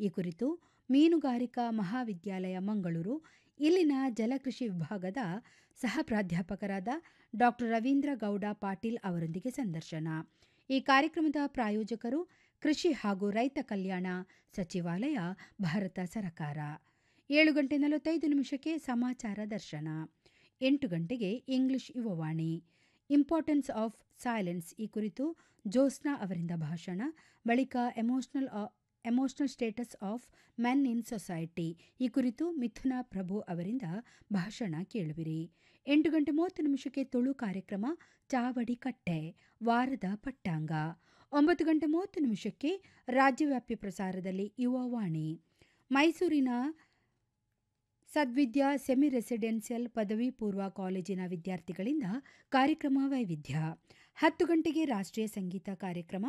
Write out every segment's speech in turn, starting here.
ಈ ಕುರಿತು ಮೀನುಗಾರಿಕಾ ಮಹಾವಿದ್ಯಾಲಯ ಮಂಗಳೂರು ಇಲ್ಲಿನ ಜಲಕೃಷಿ ವಿಭಾಗದ ಸಹ ಪ್ರಾಧ್ಯಾಪಕರಾದ ಡಾಕ್ಟರ್ ರವೀಂದ್ರ ಗೌಡ ಪಾಟೀಲ್ ಅವರೊಂದಿಗೆ ಸಂದರ್ಶನ ಈ ಕಾರ್ಯಕ್ರಮದ ಪ್ರಾಯೋಜಕರು ಕೃಷಿ ಹಾಗೂ ರೈತ ಕಲ್ಯಾಣ ಸಚಿವಾಲಯ ಭಾರತ ಸರ್ಕಾರ ಏಳು ಗಂಟೆ ನಲವತ್ತೈದು ನಿಮಿಷಕ್ಕೆ ಸಮಾಚಾರ ದರ್ಶನ ಎಂಟು ಗಂಟೆಗೆ English Yuvavani importance of silence ಈ ಕುರಿತು ಜೋಸ್ನಾ ಅವರಿಂದ ಭಾಷಣ ಬಳಿಕ emotional emotional status of men in society ಈ ಕುರಿತು ಮಿಥುನ ಪ್ರಭು ಅವರಿಂದ ಭಾಷಣ ಕೇಳುವಿರಿ ಎಂಟು ಗಂಟೆ ಮೂವತ್ತು ನಿಮಿಷಕ್ಕೆ ತುಳು ಕಾರ್ಯಕ್ರಮ ಚಾವಡಿ ಕಟ್ಟೆ ವಾರದ ಪಟ್ಟಾಂಗ ಒಂಬತ್ತು ಗಂಟೆ ಮೂವತ್ತು ನಿಮಿಷಕ್ಕೆ ರಾಜ್ಯವ್ಯಾಪಿ ಪ್ರಸಾರದಲ್ಲಿ ಯುವವಾಣಿ ಮೈಸೂರಿನ ಸದ್ವಿದ್ಯಾ ಸೆಮಿ ರೆಸಿಡೆನ್ಷಿಯಲ್ ಪದವಿ ಪೂರ್ವ ಕಾಲೇಜಿನ ವಿದ್ಯಾರ್ಥಿಗಳಿಂದ ಕಾರ್ಯಕ್ರಮ ವೈವಿಧ್ಯ ಹತ್ತು ಗಂಟೆಗೆ ರಾಷ್ಟ್ರೀಯ ಸಂಗೀತ ಕಾರ್ಯಕ್ರಮ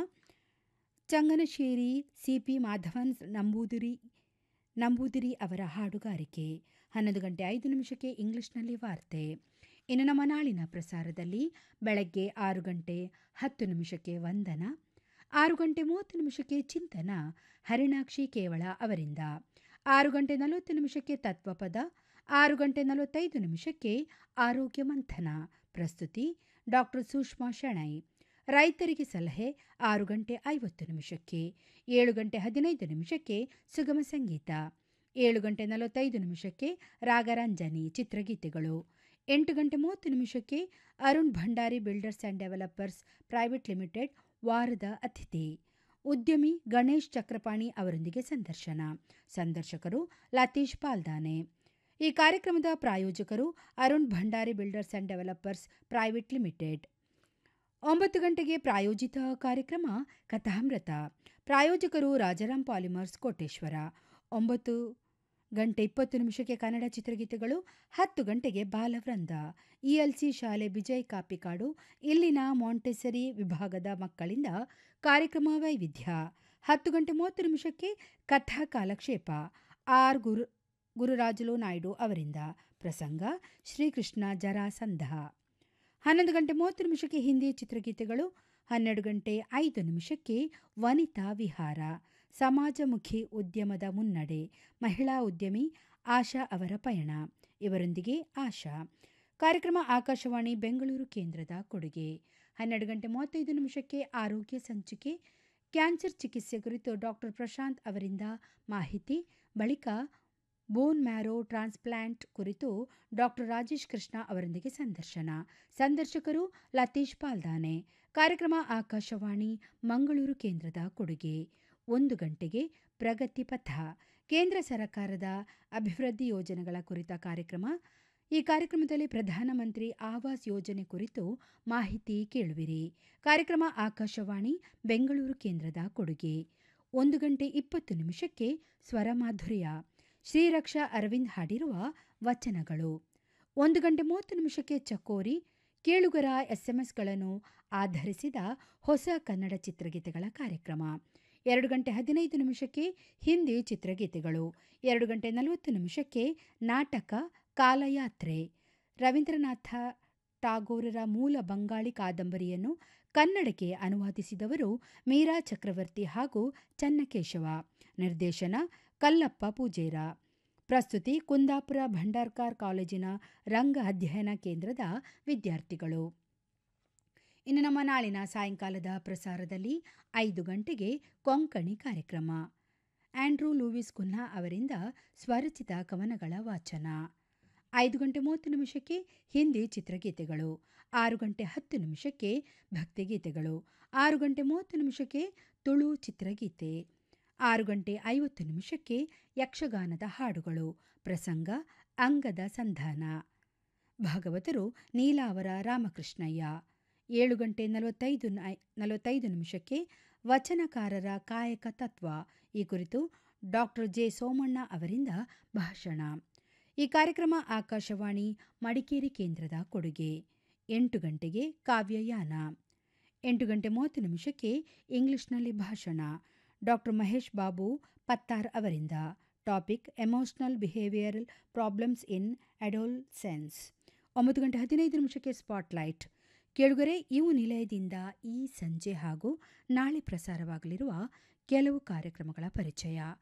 ಚಂಗನಶೇರಿ ಸಿಪಿ ಮಾಧವನ್ ನಂಬೂದಿರಿ ನಂಬೂದಿರಿ ಅವರ ಹಾಡುಗಾರಿಕೆ ಹನ್ನೊಂದು ಗಂಟೆ ಐದು ನಿಮಿಷಕ್ಕೆ ಇಂಗ್ಲಿಷ್ನಲ್ಲಿ ವಾರ್ತೆ ಇನ್ನು ನಮ್ಮ ನಾಳಿನ ಪ್ರಸಾರದಲ್ಲಿ ಬೆಳಗ್ಗೆ ಆರು ಗಂಟೆ ಹತ್ತು ನಿಮಿಷಕ್ಕೆ ವಂದನ ಆರು ಗಂಟೆ ಮೂವತ್ತು ನಿಮಿಷಕ್ಕೆ ಚಿಂತನ ಹರಿಣಾಕ್ಷಿ ಕೇವಳ ಅವರಿಂದ ಆರು ಗಂಟೆ ನಲವತ್ತು ನಿಮಿಷಕ್ಕೆ ತತ್ವಪದ ಆರು ಗಂಟೆ ನಲವತ್ತೈದು ನಿಮಿಷಕ್ಕೆ ಆರೋಗ್ಯ ಮಂಥನ ಪ್ರಸ್ತುತಿ ಡಾಕ್ಟರ್ ಸುಷ್ಮಾ ಶೆಣೈ ರೈತರಿಗೆ ಸಲಹೆ ಆರು ಗಂಟೆ ಐವತ್ತು ನಿಮಿಷಕ್ಕೆ ಏಳು ಗಂಟೆ ಹದಿನೈದು ನಿಮಿಷಕ್ಕೆ ಸುಗಮ ಸಂಗೀತ ಏಳು ಗಂಟೆ ನಲವತ್ತೈದು ನಿಮಿಷಕ್ಕೆ ರಾಗರಂಜನಿ ಚಿತ್ರಗೀತೆಗಳು ಎಂಟು ಗಂಟೆ ಮೂವತ್ತು ನಿಮಿಷಕ್ಕೆ Arun Bhandari builders and developers private limited ವಾರದ ಅತಿಥಿ ಉದ್ಯಮಿ ಗಣೇಶ್ ಚಕ್ರಪಾಣಿ ಅವರೊಂದಿಗೆ ಸಂದರ್ಶನ ಸಂದರ್ಶಕರು ಲತೀಶ್ ಪಾಲ್ದಾನೆ ಈ ಕಾರ್ಯಕ್ರಮದ ಪ್ರಾಯೋಜಕರು Arun Bhandari builders and developers private limited ಒಂಬತ್ತು ಗಂಟೆಗೆ ಪ್ರಾಯೋಜಿತ ಕಾರ್ಯಕ್ರಮ ಕಥಾಮೃತ ಪ್ರಾಯೋಜಕರು ರಾಜಾರಾಮ್ ಪಾಲಿಮರ್ಸ್ ಕೋಟೇಶ್ವರ ಒಂಬತ್ತು ಗಂಟೆ ಇಪ್ಪತ್ತು ನಿಮಿಷಕ್ಕೆ ಕನ್ನಡ ಚಿತ್ರಗೀತೆಗಳು ಹತ್ತು ಗಂಟೆಗೆ ಬಾಲವೃಂದ ಇಎಲ್ಸಿ ಶಾಲೆ ವಿಜಯ್ ಕಾಪಿಕಾಡು ಇಲ್ಲಿನ ಮಾಂಟೆಸರಿ ವಿಭಾಗದ ಮಕ್ಕಳಿಂದ ಕಾರ್ಯಕ್ರಮ ವೈವಿಧ್ಯ ಹತ್ತು ಗಂಟೆ ಮೂವತ್ತು ನಿಮಿಷಕ್ಕೆ ಕಥಾ ಕಾಲಕ್ಷೇಪ ಆರ್ ಗುರು ಗುರುರಾಜುಲು ನಾಯ್ಡು ಅವರಿಂದ ಪ್ರಸಂಗ ಶ್ರೀಕೃಷ್ಣ ಜರಾಸಂಧ ಹನ್ನೊಂದು ಗಂಟೆ ಮೂವತ್ತು ನಿಮಿಷಕ್ಕೆ ಹಿಂದಿ ಚಿತ್ರಗೀತೆಗಳು ಹನ್ನೆರಡು ಗಂಟೆ ಐದು ನಿಮಿಷಕ್ಕೆ ವನಿತಾ ವಿಹಾರ ಸಮಾಜಮುಖಿ ಉದ್ಯಮದ ಮುನ್ನಡೆ ಮಹಿಳಾ ಉದ್ಯಮಿ ಆಶಾ ಅವರ ಪಯಣ ಇವರೊಂದಿಗೆ ಆಶಾ ಕಾರ್ಯಕ್ರಮ ಆಕಾಶವಾಣಿ ಬೆಂಗಳೂರು ಕೇಂದ್ರದ ಕೊಡುಗೆ ಹನ್ನೆರಡು ಗಂಟೆ ಮೂವತ್ತೈದು ನಿಮಿಷಕ್ಕೆ ಆರೋಗ್ಯ ಸಂಚಿಕೆ ಕ್ಯಾನ್ಸರ್ ಚಿಕಿತ್ಸೆ ಕುರಿತು ಡಾಕ್ಟರ್ ಪ್ರಶಾಂತ್ ಅವರಿಂದ ಮಾಹಿತಿ ಬಳಿಕ ಬೋನ್ ಮ್ಯಾರೋ ಟ್ರಾನ್ಸ್ಪ್ಲಾಂಟ್ ಕುರಿತು ಡಾಕ್ಟರ್ ರಾಜೇಶ್ ಕೃಷ್ಣ ಅವರೊಂದಿಗೆ ಸಂದರ್ಶನ ಸಂದರ್ಶಕರು ಲತೀಶ್ ಪಾಲ್ದಾನೆ ಕಾರ್ಯಕ್ರಮ ಆಕಾಶವಾಣಿ ಮಂಗಳೂರು ಕೇಂದ್ರದ ಕೊಡುಗೆ ಒಂದು ಗಂಟೆಗೆ ಪ್ರಗತಿ ಪಥ ಕೇಂದ್ರ ಸರ್ಕಾರದ ಅಭಿವೃದ್ಧಿ ಯೋಜನೆಗಳ ಕುರಿತ ಕಾರ್ಯಕ್ರಮ ಈ ಕಾರ್ಯಕ್ರಮದಲ್ಲಿ ಪ್ರಧಾನಮಂತ್ರಿ ಆವಾಸ್ ಯೋಜನೆ ಕುರಿತು ಮಾಹಿತಿ ಕೇಳುವಿರಿ ಕಾರ್ಯಕ್ರಮ ಆಕಾಶವಾಣಿ ಬೆಂಗಳೂರು ಕೇಂದ್ರದ ಕೊಡುಗೆ ಒಂದು ಗಂಟೆ ಇಪ್ಪತ್ತು ನಿಮಿಷಕ್ಕೆ ಸ್ವರಮಾಧುರ್ಯ ಶ್ರೀರಕ್ಷಾ ಅರವಿಂದ್ ಹಾಡಿರುವ ವಚನಗಳು ಒಂದು ಗಂಟೆ ಮೂವತ್ತು ನಿಮಿಷಕ್ಕೆ ಚಕೋರಿ ಕೇಳುಗರ ಎಸ್ಎಂಎಸ್ಗಳನ್ನು ಆಧರಿಸಿದ ಹೊಸ ಕನ್ನಡ ಚಿತ್ರಗೀತೆಗಳ ಕಾರ್ಯಕ್ರಮ ಎರಡು ಗಂಟೆ ಹದಿನೈದು ನಿಮಿಷಕ್ಕೆ ಹಿಂದಿ ಚಿತ್ರಗೀತೆಗಳು ಎರಡು ಗಂಟೆ ನಲವತ್ತು ನಿಮಿಷಕ್ಕೆ ನಾಟಕ ಕಾಲಯಾತ್ರೆ ರವೀಂದ್ರನಾಥ ಟಾಗೋರರ ಮೂಲ ಬಂಗಾಳಿ ಕಾದಂಬರಿಯನ್ನು ಕನ್ನಡಕ್ಕೆ ಅನುವಾದಿಸಿದವರು ಮೀರಾ ಚಕ್ರವರ್ತಿ ಹಾಗೂ ಚನ್ನಕೇಶವ ನಿರ್ದೇಶನ ಕಲ್ಲಪ್ಪ ಪೂಜೇರ ಪ್ರಸ್ತುತಿ ಕುಂದಾಪುರ ಭಂಡಾರ್ಕಾರ್ ಕಾಲೇಜಿನ ರಂಗ ಅಧ್ಯಯನ ಕೇಂದ್ರದ ವಿದ್ಯಾರ್ಥಿಗಳು ಇನ್ನು ನಮ್ಮ ನಾಳಿನ ಸಾಯಂಕಾಲದ ಪ್ರಸಾರದಲ್ಲಿ ಐದು ಗಂಟೆಗೆ ಕೊಂಕಣಿ ಕಾರ್ಯಕ್ರಮ ಆಂಡ್ರೂ ಲೂವಿಸ್ ಕುನ್ಹಾ ಅವರಿಂದ ಸ್ವರಚಿತ ಕವನಗಳ ವಾಚನ ಐದು ಗಂಟೆ ಮೂವತ್ತು ನಿಮಿಷಕ್ಕೆ ಹಿಂದಿ ಚಿತ್ರಗೀತೆಗಳು ಆರು ಗಂಟೆ ಹತ್ತು ನಿಮಿಷಕ್ಕೆ ಭಕ್ತಿಗೀತೆಗಳು ಆರು ಗಂಟೆ ಮೂವತ್ತು ನಿಮಿಷಕ್ಕೆ ತುಳು ಚಿತ್ರಗೀತೆ ಆರು ಗಂಟೆ ಐವತ್ತು ನಿಮಿಷಕ್ಕೆ ಯಕ್ಷಗಾನದ ಹಾಡುಗಳು ಪ್ರಸಂಗ ಅಂಗದ ಸಂಧಾನ ಭಾಗವತರು ನೀಲಾವರ ರಾಮಕೃಷ್ಣಯ್ಯ ಏಳು ಗಂಟೆ ನಲವತ್ತೈದು ನಲವತ್ತೈದು ನಿಮಿಷಕ್ಕೆ ವಚನಕಾರರ ಕಾಯಕ ತತ್ವ ಈ ಕುರಿತು ಡಾಕ್ಟರ್ ಜೆ ಸೋಮಣ್ಣ ಅವರಿಂದ ಭಾಷಣ ಈ ಕಾರ್ಯಕ್ರಮ ಆಕಾಶವಾಣಿ ಮಡಿಕೇರಿ ಕೇಂದ್ರದ ಕೊಡುಗೆ ಎಂಟು ಗಂಟೆಗೆ ಕಾವ್ಯಯಾನ ಎಂಟು ಗಂಟೆ ಮೂವತ್ತು ನಿಮಿಷಕ್ಕೆ ಇಂಗ್ಲಿಷ್ನಲ್ಲಿ ಭಾಷಣ ಡಾಕ್ಟರ್ ಮಹೇಶ್ ಬಾಬು ಪತ್ತಾರ್ ಅವರಿಂದ topic emotional behavioural problems in adolescence ಒಂಬತ್ತು ಗಂಟೆ ಹದಿನೈದು ನಿಮಿಷಕ್ಕೆ ಸ್ಪಾಟ್ಲೈಟ್ ಕೇಳುಗರೆ ಇವು ನಿಲಯದಿಂದ ಈ ಸಂಜೆ ಹಾಗೂ ನಾಳೆ ಪ್ರಸಾರವಾಗಲಿರುವ ಕೆಲವು ಕಾರ್ಯಕ್ರಮಗಳ ಪರಿಚಯ